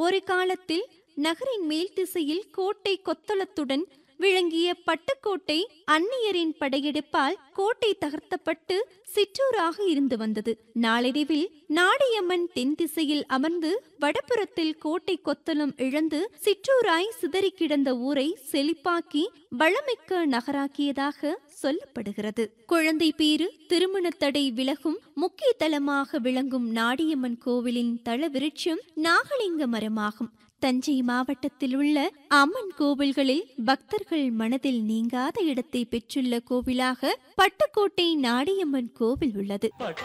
ஒரு காலத்தில் நகரின் மேல் திசையில் கோட்டை கொத்தளத்துடன் விளங்கிய பட்டுக்கோட்டை அந்நியரின் படையெடுப்பால் கோட்டை தகர்த்தப்பட்டு சிற்றூராக இருந்து வந்தது நாளடைவில் நாடியம்மன் தென் திசையில் அமர்ந்து வடபுறத்தில் கோட்டை கொத்தளம் இழந்து சிற்றூராய் சிதறி கிடந்த ஊரை செழிப்பாக்கி வளமிக்க நகராக்கியதாக சொல்லப்படுகிறது குழந்தை பேறு திருமண தடை விலகும் முக்கிய தலமாக விளங்கும் நாடியம்மன் கோவிலின் தல விருட்சம் நாகலிங்க மரமாகும் தஞ்சை மாவட்டத்தில் உள்ள அம்மன் கோவில்களில் பக்தர்கள் மனதில் நீங்காத இடத்தை பெற்றுள்ள கோவிலாக பட்டுக்கோட்டை நாடியம்மன் கோவில் உள்ளது